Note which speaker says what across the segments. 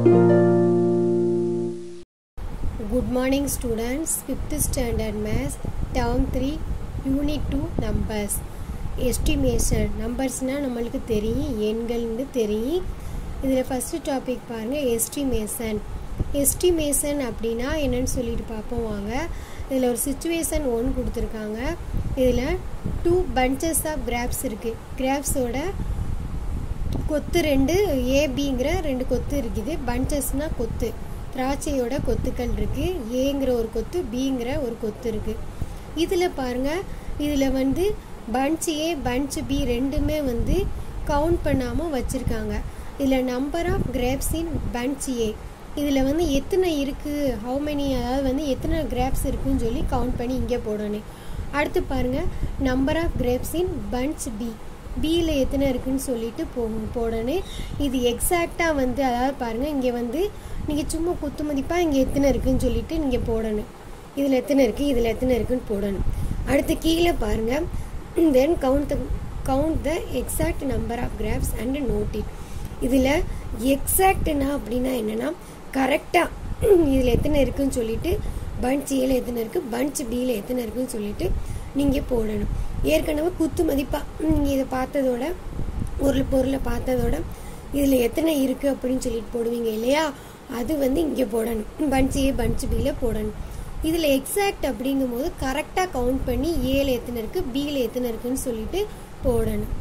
Speaker 1: Good morning students, 5th standard maths, term 3, unit 2 numbers. Estimation நம்பர்ஸ்னால் நம்மளுக்கு தெரியும் எண்கள்னு தெரியும் இதில் ஃபஸ்ட்டு டாபிக் பாருங்கள் எஸ்டிமேஷன் எஸ்டிமேஷன் அப்படின்னா என்னன்னு சொல்லிட்டு பார்ப்போம் வாங்க இதில் ஒரு சுச்சுவேஷன் ஒன் கொடுத்துருக்காங்க இதில் டூ பஞ்சஸ் ஆஃப் கிராப்ஸ் இருக்குது கிராப்ஸோட கொத்து ரெண்டு ஏபிங்கிற ரெண்டு கொத்து இருக்குது பஞ்சஸ்னால் கொத்து திராட்சையோட கொத்துக்கள் இருக்குது ஏங்கிற ஒரு கொத்து பிங்கிற ஒரு கொத்து இருக்குது இதில் பாருங்கள் இதில் வந்து பஞ்ச் ஏ பஞ்ச் பி ரெண்டுமே வந்து கவுண்ட் பண்ணாமல் வச்சுருக்காங்க இதில் number of crops in bunch A இதில் வந்து எத்தனை இருக்குது ஹவு மெனி அதாவது வந்து எத்தனை கிராப்ஸ் இருக்குன்னு சொல்லி கவுண்ட் பண்ணி இங்கே போடணும் அடுத்து பாருங்கள் number of crops in bunch B பியில் எத்தனை இருக்குன்னு சொல்லிட்டு போ போடணும் இது எக்ஸாக்டாக வந்து அதாவது பாருங்கள் இங்கே வந்து நீங்கள் சும்மா குத்து மதிப்பாக இங்கே எத்தனை இருக்குன்னு சொல்லிட்டு நீங்கள் போடணும் இதில் எத்தனை இருக்குது இதில் எத்தனை இருக்குன்னு போடணும் அடுத்து கீழே பாருங்கள் then count count the exact number of crops and note it இதில் எக்ஸாக்ட்னா அப்படின்னா என்னென்னா கரெக்டாக இதில் எத்தனை இருக்குன்னு சொல்லிட்டு பஞ்ச் ஏல எத்தனை இருக்குது பஞ்ச் பியில் எத்தனை இருக்குன்னு சொல்லிட்டு நீங்கள் போடணும் ஏற்கனவே குத்து மதிப்பாக நீங்கள் இதை பார்த்ததோட ஒரு பொருளை பார்த்ததோட இதில் எத்தனை இருக்குது அப்படின்னு சொல்லிட்டு போடுவீங்க இல்லையா அது வந்து இங்கே போடணும் பஞ்ச் ஏ பஞ்ச் பியில் போடணும் இதில் எக்ஸாக்ட் அப்படிங்கும்போது கரெக்டாக கவுண்ட் பண்ணி ஏல எத்தனை இருக்குது பியில் எத்தனை இருக்குன்னு சொல்லிட்டு போடணும்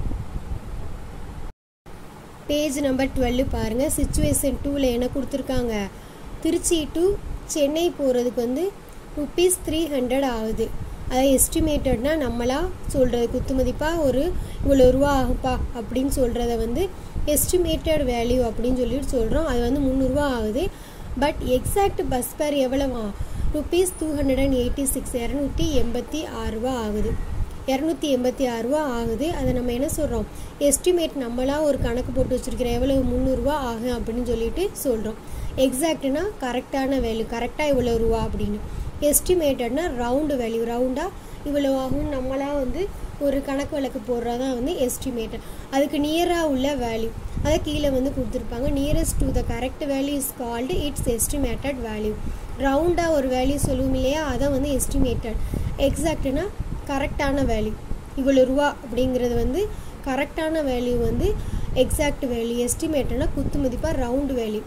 Speaker 1: பேஜ் நம்பர் டுவெல் பாருங்கள் சுச்சுவேஷன் டூவில் என்ன கொடுத்துருக்காங்க திருச்சி டு சென்னை போகிறதுக்கு வந்து ருப்பீஸ் த்ரீ ஹண்ட்ரட் ஆகுது அதை எஸ்டிமேட்டட்னா நம்மளா சொல்கிறது குத்து மதிப்பாக ஒரு இவ்வளோ ரூபா ஆகுப்பா அப்படின்னு சொல்கிறத வந்து எஸ்டிமேட்டட் வேல்யூ அப்படின்னு சொல்லிட்டு சொல்கிறோம் அது வந்து முந்நூறுரூவா ஆகுது பட் எக்ஸாக்ட் பஸ் பேர் எவ்வளவா rupees two hundred and eighty six இரநூத்தி எண்பத்தி ஆறுரூவா ஆகுது இரநூத்தி எண்பத்தி ஆறுரூவா ஆகுது அதை நம்ம என்ன சொல்கிறோம் எஸ்டிமேட் நம்மளாக ஒரு கணக்கு போட்டு வச்சுருக்கிறோம் எவ்வளோ முந்நூறுரூவா ஆகும் அப்படின்னு சொல்லிட்டு சொல்கிறோம் எக்ஸாக்ட்னா கரெக்டான வேல்யூ கரெக்டாக இவ்வளோ ரூபா அப்படின்னு எஸ்டிமேட்டட்னா ரவுண்டு வேல்யூ ரவுண்டாக இவ்வளோ ஆகும் நம்மளாக வந்து ஒரு கணக்கு வழக்கு போடுறதா வந்து எஸ்டிமேட்டட் அதுக்கு நியராக உள்ள வேல்யூ அதை கீழே வந்து கொடுத்துருப்பாங்க nearest to the correct value is called it's estimated value ரவுண்டாக ஒரு வேல்யூ சொல்லுவோம் இல்லையா அதை வந்து எஸ்டிமேட்டட் எக்ஸாக்ட்னா கரெக்டான வேல்யூ இவ்வளோ ரூபா அப்படிங்கிறது வந்து கரெக்டான வேல்யூ வந்து எக்ஸாக்ட் வேல்யூ எஸ்டிமேட்டட்னா குத்து மதிப்பாக ரவுண்டு வேல்யூ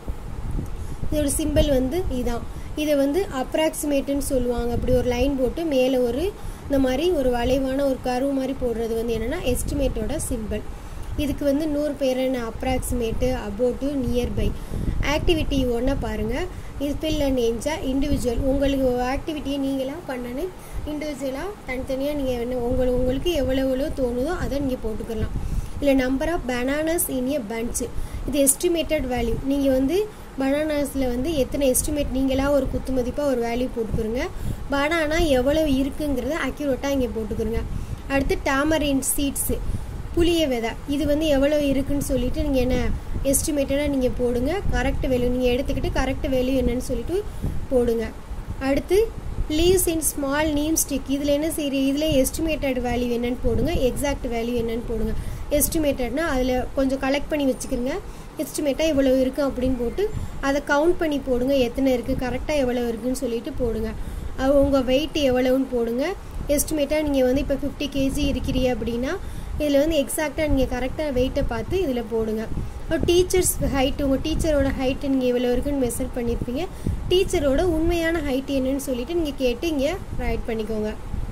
Speaker 1: இதோட சிம்பிள் வந்து இதான் இதை வந்து அப்ராக்சிமேட்டுன்னு சொல்லுவாங்க அப்படி ஒரு லைன் போட்டு மேலே ஒரு இந்த மாதிரி ஒரு வளைவான ஒரு கருவு மாதிரி போடுறது வந்து என்னென்னா எஸ்டிமேட்டோட சிம்பிள் இதுக்கு வந்து நூறு பேர் என்ன அப்ராக்சிமேட்டு அபோட்டு நியர்பை ஆக்டிவிட்டி ஒன்றை பாருங்கள் இது ஃபில் அண்ட் என்ஜா இண்டிவிஜுவல் உங்களுக்கு ஆக்டிவிட்டியை நீங்களாக பண்ணணும் இண்டிவிஜுவலாக தனித்தனியாக நீங்கள் என்ன உங்களுக்கு உங்களுக்கு எவ்வளோ எவ்வளோ தோணுதோ அதை நீங்கள் போட்டுக்கலாம் இல்லை number of bananas in a bunch இது எஸ்டிமேட்டட் வேல்யூ நீங்கள் வந்து பனானாஸில் வந்து எத்தனை எஸ்டிமேட் நீங்களாக ஒரு குத்து மதிப்பாக ஒரு வேல்யூ போட்டுக்கிறோங்க பனானா எவ்வளோ இருக்குங்கிறத அக்யூரேட்டாக இங்கே போட்டுக்கிறோங்க அடுத்து டாமரின் சீட்ஸு புளிய விதை இது வந்து எவ்வளோ இருக்குன்னு சொல்லிட்டு நீங்கள் என்ன எஸ்டிமேட்டடாக நீங்கள் போடுங்க கரெக்ட் வேல்யூ நீங்கள் எடுத்துக்கிட்டு கரெக்ட் வேல்யூ என்னன்னு சொல்லிட்டு போடுங்க அடுத்து leaves in small neem stick இதில் என்ன செய்யுது இதில் எஸ்டிமேட்டட் வேல்யூ என்னன்னு போடுங்க எக்ஸாக்ட் வேல்யூ என்னன்னு போடுங்க எஸ்டிமேட்டட்னா அதில் கொஞ்சம் கலெக்ட் பண்ணி வச்சுக்கிறங்க எஸ்டிமேட்டாக இவ்வளோ இருக்குது அப்படின்னு போட்டு அதை கவுண்ட் பண்ணி போடுங்க எத்தனை இருக்குது கரெக்டாக எவ்வளோ இருக்குதுன்னு சொல்லிட்டு போடுங்க அது உங்கள் வெயிட் எவ்வளோன்னு போடுங்க எஸ்டிமேட்டாக நீங்கள் வந்து இப்போ ஃபிஃப்டி கேஜி இருக்கிறீ அப்படின்னா இதில் வந்து எக்ஸாக்டாக நீங்கள் கரெக்டாக வெயிட்டை பார்த்து இதில் போடுங்க டீச்சர்ஸ் ஹைட் உங்கள் டீச்சரோட ஹைட்டு நீங்கள் இவ்வளோ இருக்குன்னு மெஷர் பண்ணியிருப்பீங்க டீச்சரோட உண்மையான ஹைட் என்னன்னு சொல்லிட்டு நீங்கள் கேட்டு இங்கே ரைட் பண்ணிக்கோங்க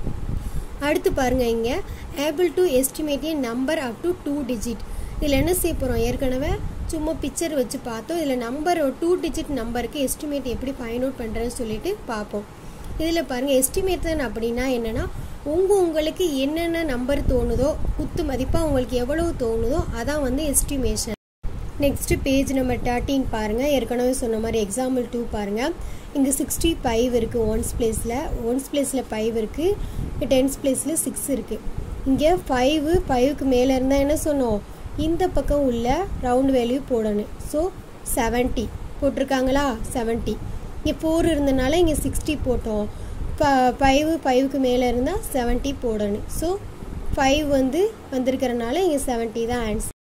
Speaker 1: அடுத்து பாருங்கள் இங்கே able to estimate a number up to two digit இதில் என்ன செய்ய போகிறோம் ஏற்கனவே சும்மா பிக்சர் வச்சு பார்த்தோம் இதில் நம்பர் டூ டிஜிட் நம்பருக்கு எஸ்டிமேட் எப்படி ஃபைண்ட் அவுட் பண்ணுறேன்னு சொல்லிட்டு பார்ப்போம் இதில் பாருங்கள் எஸ்டிமேட் தான் அப்படின்னா என்னென்னா உங்கள் உங்களுக்கு என்னென்ன நம்பர் தோணுதோ குத்து மதிப்பாக உங்களுக்கு எவ்வளவு தோணுதோ அதான் வந்து estimation next page number thirteen பாருங்கள் ஏற்கனவே சொன்ன மாதிரி எக்ஸாம்பிள் டூ பாருங்கள் இங்கே சிக்ஸ்டி ஃபைவ் இருக்குது ஒன்ஸ் பிளேஸில் ஒன்ஸ் பிளேஸில் ஃபைவ் இருக்குது டென்ஸ் பிளேஸில் சிக்ஸ் இருக்குது இங்கே ஃபைவு ஃபைவுக்கு மேலே இருந்தால் என்ன சொன்னோம் இந்த பக்கம் உள்ள ரவுண்ட் வேல்யூ போடணும் ஸோ செவன்ட்டி போட்டிருக்காங்களா செவன்ட்டி இங்கே ஃபோர் இருந்தனால இங்கே சிக்ஸ்டி போட்டோம் ஃபைவ் ஃபைவுக்கு மேலே இருந்தால் செவன்ட்டி போடணும் ஸோ ஃபைவ் வந்து வந்திருக்கிறனால இங்கே செவன்ட்டி தான் ஆன்சர்